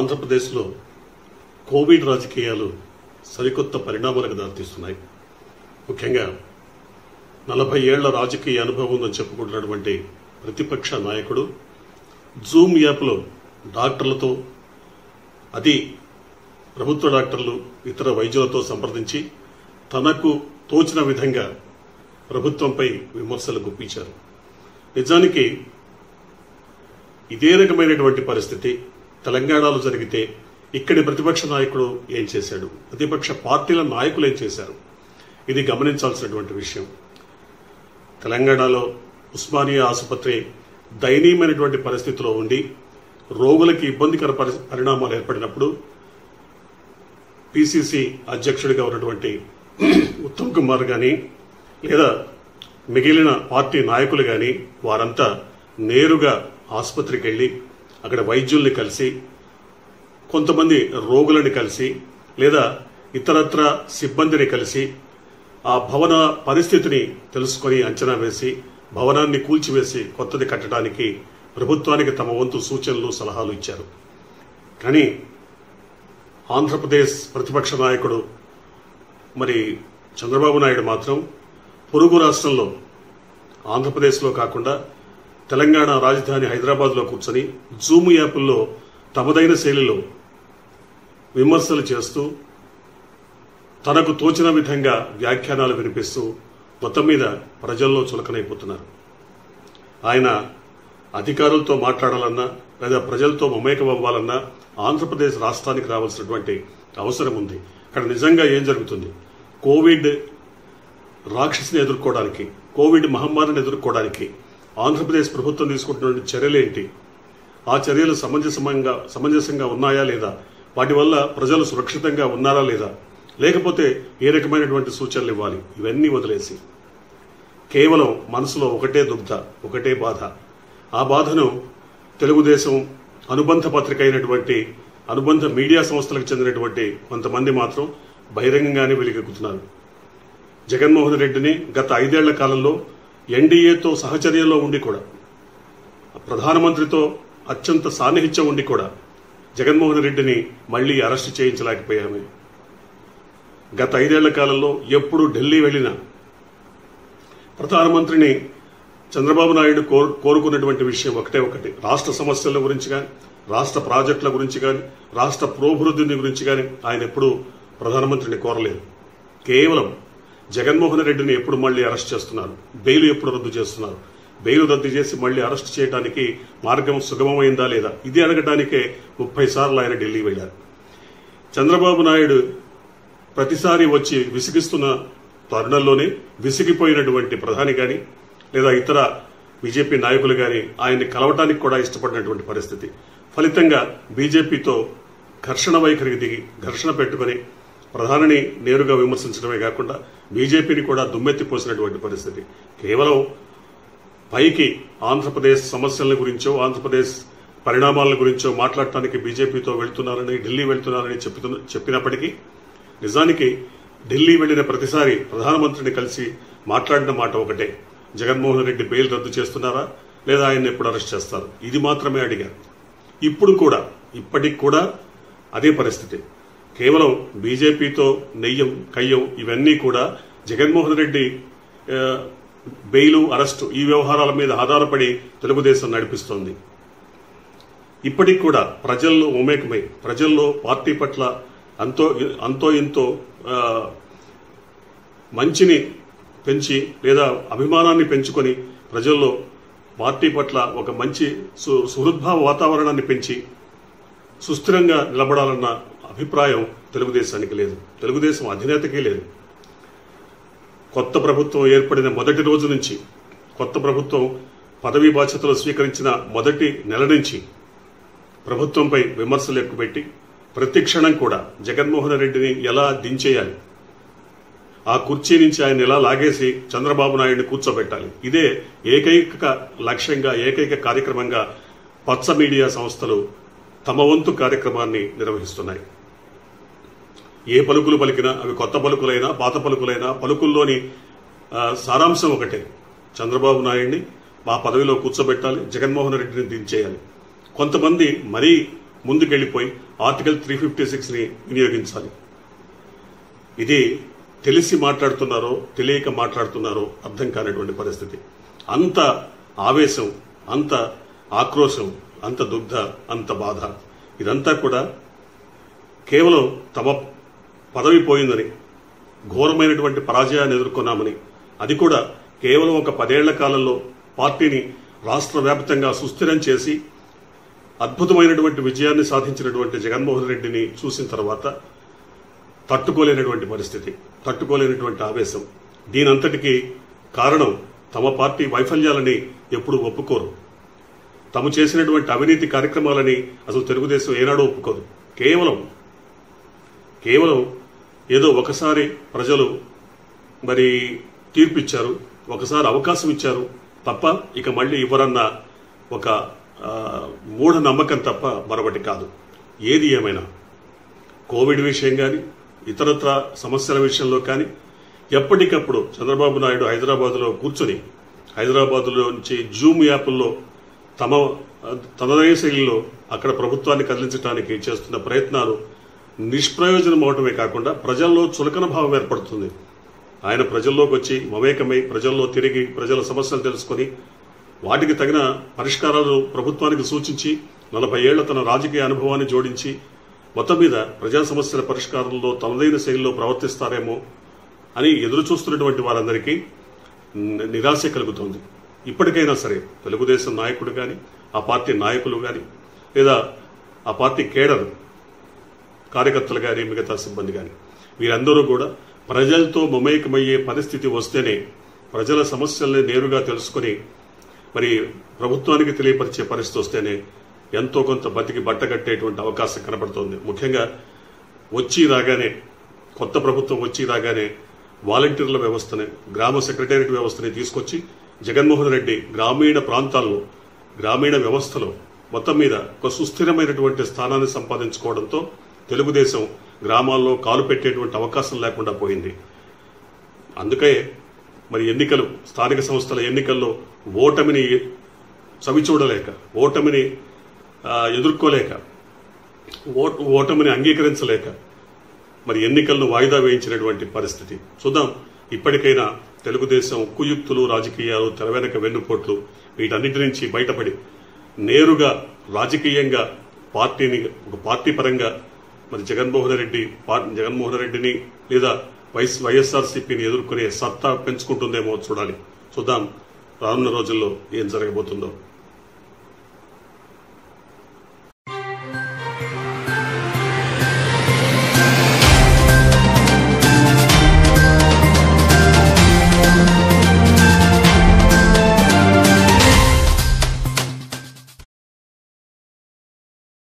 ఆంధ్రప్రదేశ్లో కోవిడ్ రాజకీయాలు సరికొత్త పరిణామాలకు దారితీస్తున్నాయి ముఖ్యంగా నలభై ఏళ్ల రాజకీయ అనుభవం ఉందని చెప్పుకుంటున్నటువంటి ప్రతిపక్ష నాయకుడు జూమ్ యాప్లో డాక్టర్లతో అది ప్రభుత్వ డాక్టర్లు ఇతర వైద్యులతో సంప్రదించి తనకు తోచిన విధంగా ప్రభుత్వంపై విమర్శలు గుప్పించారు నిజానికి ఇదే రకమైనటువంటి పరిస్థితి తెలంగాణలో జరిగితే ఇక్కడి ప్రతిపక్ష నాయకుడు ఏం చేశాడు ప్రతిపక్ష పార్టీల నాయకులు ఏం చేశారు ఇది గమనించాల్సినటువంటి విషయం తెలంగాణలో ఉస్మానియా ఆసుపత్రి దయనీయమైనటువంటి పరిస్థితిలో ఉండి రోగులకి ఇబ్బందికర పరి- పరిణామాలు ఏర్పడినప్పుడు పిసిసి అధ్యక్షుడిగా ఉన్నటువంటి ఉత్తమ్ కుమార్ గాని లేదా మిగిలిన పార్టీ నాయకులు గాని వారంతా నేరుగా ఆసుపత్రికి వెళ్లి అక్కడ వైద్యుల్ని కలిసి కొంతమంది రోగులని కలిసి లేదా ఇతరత్ర సిబ్బందిని కలిసి ఆ భవన పరిస్థితిని తెలుసుకొని అంచనా వేసి భవనాన్ని కూల్చివేసి కొత్తది కట్టడానికి ప్రభుత్వానికి తమ వంతు సూచనలు సలహాలు ఇచ్చారు కానీ ఆంధ్రప్రదేశ్ ప్రతిపక్ష నాయకుడు మరి చంద్రబాబు నాయుడు మాత్రం పొరుగు రాష్ట్రంలో ఆంధ్రప్రదేశ్లో కాకుండా తెలంగాణ రాజధాని హైదరాబాద్లో కూర్చొని జూమ్ యాప్ల్లో తమదైన శైలిలో విమర్శలు చేస్తూ తనకు తోచిన విధంగా వ్యాఖ్యానాలు వినిపిస్తూ మొత్తం మీద ప్రజల్లో చులకనైపోతున్నారు ఆయన అధికారులతో మాట్లాడాలన్నా లేదా ప్రజలతో మమేకం అవ్వాలన్నా ఆంధ్రప్రదేశ్ రాష్ట్రానికి రావాల్సినటువంటి అవసరం ఉంది అక్కడ నిజంగా ఏం జరుగుతుంది కోవిడ్ రాక్షసిని ఎదుర్కోవడానికి కోవిడ్ మహమ్మారిని ఎదుర్కోవడానికి ఆంధ్రప్రదేశ్ ప్రభుత్వం తీసుకుంటున్న చర్యలేంటి ఆ చర్యలు సమంజసంగా సమంజసంగా ఉన్నాయా లేదా వాటి వల్ల ప్రజలు సురక్షితంగా ఉన్నారా లేదా లేకపోతే ఏ రకమైనటువంటి సూచనలు ఇవ్వాలి ఇవన్నీ వదిలేసి కేవలం మనసులో ఒకటే దుగ్ధ ఒకటే బాధ ఆ బాధను తెలుగుదేశం అనుబంధ పత్రిక అయినటువంటి అనుబంధ మీడియా సంస్థలకు చెందినటువంటి కొంతమంది మాత్రం బహిరంగంగానే వెలిగెక్కుతున్నారు జగన్మోహన్ రెడ్డిని గత ఐదేళ్ల కాలంలో ఎన్డీఏతో సహచర్యంలో ఉండి కూడా ప్రధానమంత్రితో అత్యంత సాన్నిహిత్యం ఉండి కూడా జగన్మోహన్ రెడ్డిని మళ్లీ అరెస్టు చేయించలేకపోయామే గత ఐదేళ్ల కాలంలో ఎప్పుడు ఢిల్లీ వెళ్లినా ప్రధానమంత్రిని చంద్రబాబు నాయుడు కోరు- కోరుకున్నటువంటి విషయం ఒకటే ఒకటి రాష్ట్ర సమస్యల గురించి కానీ రాష్ట్ర ప్రాజెక్టుల గురించి కానీ రాష్ట్ర పురోభివృద్ధిని గురించి కానీ ఆయన ఎప్పుడూ ప్రధానమంత్రిని కోరలేదు కేవలం జగన్మోహన్ రెడ్డిని ఎప్పుడు మళ్లీ అరెస్ట్ చేస్తున్నారు బెయిల్ ఎప్పుడు రద్దు చేస్తున్నారు బెయిల్ రద్దు చేసి మళ్లీ అరెస్ట్ చేయడానికి మార్గం సుగమమైందా లేదా ఇది అడగడానికే ముప్పై సార్లు ఆయన ఢిల్లీ వెళ్లారు చంద్రబాబు నాయుడు ప్రతిసారి వచ్చి విసిగిస్తున్న తరుణంలోనే విసిగిపోయినటువంటి ప్రధాని గాని లేదా ఇతర బీజేపీ నాయకులు గాని ఆయన్ని కలవటానికి కూడా ఇష్టపడినటువంటి పరిస్థితి ఫలితంగా బీజేపీతో ఘర్షణ వైఖరికి దిగి ఘర్షణ పెట్టుకుని ప్రధానిని నేరుగా విమర్శించడమే కాకుండా బీజేపీని కూడా దుమ్మెత్తిపోసినటువంటి పరిస్థితి కేవలం పైకి ఆంధ్రప్రదేశ్ సమస్యల గురించో ఆంధ్రప్రదేశ్ పరిణామాల గురించో మాట్లాడటానికి బీజేపీతో వెళ్తున్నారని ఢిల్లీ వెళ్తున్నారని చెప్తున్న చెప్పినప్పటికీ నిజానికి ఢిల్లీ వెళ్లిన ప్రతిసారి ప్రధానమంత్రిని కలిసి మాట్లాడిన మాట ఒకటే జగన్మోహన్ రెడ్డి బెయిల్ రద్దు చేస్తున్నారా లేదా ఆయన్ని ఎప్పుడు అరెస్ట్ చేస్తారు ఇది మాత్రమే అడిగారు ఇప్పుడు కూడా ఇప్పటికి కూడా అదే పరిస్థితి కేవలం బీజేపీతో నెయ్యం కయ్యం ఇవన్నీ కూడా జగన్మోహన్ రెడ్డి ఆ, బెయిలు అరెస్టు ఈ వ్యవహారాల మీద ఆధారపడి తెలుగుదేశం నడిపిస్తోంది ఇప్పటికి కూడా ప్రజల్లో ఉమేకమై ప్రజల్లో పార్టీ పట్ల అంతో అంతో ఇంతో ఆ, మంచిని పెంచి లేదా అభిమానాన్ని పెంచుకొని ప్రజల్లో పార్టీ పట్ల ఒక మంచి సు- సుహృద్భావ వాతావరణాన్ని పెంచి సుస్థిరంగా నిలబడాలన్న అభిప్రాయం తెలుగుదేశానికి లేదు తెలుగుదేశం అధినేతకే లేదు కొత్త ప్రభుత్వం ఏర్పడిన మొదటి రోజు నుంచి కొత్త ప్రభుత్వం పదవీ బాధ్యతలు స్వీకరించిన మొదటి నెల నుంచి ప్రభుత్వంపై విమర్శలు ఎక్కుపెట్టి ప్రతి క్షణం కూడా జగన్మోహన్ రెడ్డిని ఎలా దించేయాలి ఆ కుర్చీ నుంచి ఆయన ఎలా లాగేసి చంద్రబాబు నాయుడిని కూర్చోబెట్టాలి ఇదే ఏకైక లక్ష్యంగా ఏకైక కార్యక్రమంగా పచ్చ మీడియా సంస్థలు తమ వంతు కార్యక్రమాన్ని నిర్వహిస్తున్నాయి ఏ పలుకులు పలికినా అవి కొత్త పలుకులైనా పాత పలుకులైనా పలుకుల్లోని ఆ, సారాంశం ఒకటే చంద్రబాబు నాయుడిని మా పదవిలో కూర్చోబెట్టాలి జగన్మోహన్ రెడ్డిని దించేయాలి కొంతమంది మరీ ముందుకెళ్లిపోయి ఆర్టికల్ త్రీ ఫిఫ్టీ సిక్స్ ని వినియోగించాలి ఇది తెలిసి మాట్లాడుతున్నారో తెలియక మాట్లాడుతున్నారో అర్థం కానటువంటి పరిస్థితి అంత ఆవేశం అంత ఆక్రోశం అంత దుగ్ధ అంత బాధ ఇదంతా కూడా కేవలం తమ పదవి పోయిందని ఘోరమైనటువంటి పరాజయాన్ని ఎదుర్కొన్నామని అది కూడా కేవలం ఒక పదేళ్ల కాలంలో పార్టీని రాష్ట్ర వ్యాప్తంగా సుస్థిరం చేసి అద్భుతమైనటువంటి విజయాన్ని సాధించినటువంటి జగన్మోహన్ రెడ్డిని చూసిన తర్వాత తట్టుకోలేనటువంటి పరిస్థితి తట్టుకోలేనటువంటి ఆవేశం దీనంతటికీ కారణం తమ పార్టీ వైఫల్యాలని ఎప్పుడు ఒప్పుకోరు తాము చేసినటువంటి అవినీతి కార్యక్రమాలని అసలు తెలుగుదేశం ఏనాడో ఒప్పుకోదు కేవలం కేవలం ఏదో ఒకసారి ప్రజలు మరి తీర్పిచ్చారు ఒకసారి అవకాశం ఇచ్చారు తప్ప ఇక మళ్ళీ ఇవ్వరన్న ఒక ఆ, మూఢ నమ్మకం తప్ప మరొకటి కాదు ఏది ఏమైనా కోవిడ్ విషయం కానీ ఇతరత్ర సమస్యల విషయంలో కానీ ఎప్పటికప్పుడు చంద్రబాబు నాయుడు హైదరాబాద్లో కూర్చొని హైదరాబాద్లో నుంచి జూమ్ యాప్ల్లో తమ తనదైన శైలిలో అక్కడ ప్రభుత్వాన్ని కదిలించడానికి చేస్తున్న ప్రయత్నాలు నిష్ప్రయోజనం అవటమే కాకుండా ప్రజల్లో చులకన భావం ఏర్పడుతుంది ఆయన ప్రజల్లోకి వచ్చి మమేకమై ప్రజల్లో తిరిగి ప్రజల సమస్యలు తెలుసుకొని వాటికి తగిన పరిష్కారాలు ప్రభుత్వానికి సూచించి నలభై ఏళ్ల తన రాజకీయ అనుభవాన్ని జోడించి మొత్తం మీద ప్రజా సమస్యల పరిష్కారంలో తనదైన శైలిలో ప్రవర్తిస్తారేమో అని ఎదురు చూస్తున్నటువంటి వారందరికీ ని- నిరాశ కలుగుతోంది ఇప్పటికైనా సరే తెలుగుదేశం నాయకుడు కానీ ఆ పార్టీ నాయకులు కానీ లేదా ఆ పార్టీ కేడర్ కార్యకర్తలు కానీ మిగతా సిబ్బంది కానీ వీరందరూ కూడా ప్రజలతో మమేకమయ్యే పరిస్థితి వస్తేనే ప్రజల సమస్యల్ని నేరుగా తెలుసుకొని మరి ప్రభుత్వానికి తెలియపరిచే పరిస్థితి వస్తేనే ఎంతో కొంత బతికి బట్టగట్టేటువంటి అవకాశం కనబడుతోంది ముఖ్యంగా వచ్చి రాగానే కొత్త ప్రభుత్వం వచ్చి రాగానే వాలంటీర్ల వ్యవస్థని గ్రామ సెక్రటేరియట్ వ్యవస్థని తీసుకొచ్చి జగన్మోహన్ రెడ్డి గ్రామీణ ప్రాంతాల్లో గ్రామీణ వ్యవస్థలో మొత్తం మీద ఒక సుస్థిరమైనటువంటి స్థానాన్ని సంపాదించుకోవడంతో తెలుగుదేశం గ్రామాల్లో కాలు పెట్టేటువంటి అవకాశం లేకుండా పోయింది అందుకే మరి ఎన్నికలు స్థానిక సంస్థల ఎన్నికల్లో ఓటమిని చవిచూడలేక ఓటమిని ఆ, ఎదుర్కోలేక ఓట్ ఓటమిని అంగీకరించలేక మరి ఎన్నికలను వాయిదా వేయించినటువంటి పరిస్థితి చూద్దాం ఇప్పటికైనా తెలుగుదేశం కుయుక్తులు రాజకీయాలు తెర వెనక వెన్నుపోట్లు వీటన్నిటి నుంచి బయటపడి నేరుగా రాజకీయంగా పార్టీని ఒక పార్టీ పరంగా మరి జగన్మోహన్ రెడ్డి పా- జగన్మోహన్ రెడ్డిని లేదా వైఎస్ వైఎస్ఆర్సీపీని ఎదుర్కొనే సత్తా పెంచుకుంటుందేమో చూడాలి చూద్దాం రానున్న రోజుల్లో ఏం జరగబోతుందో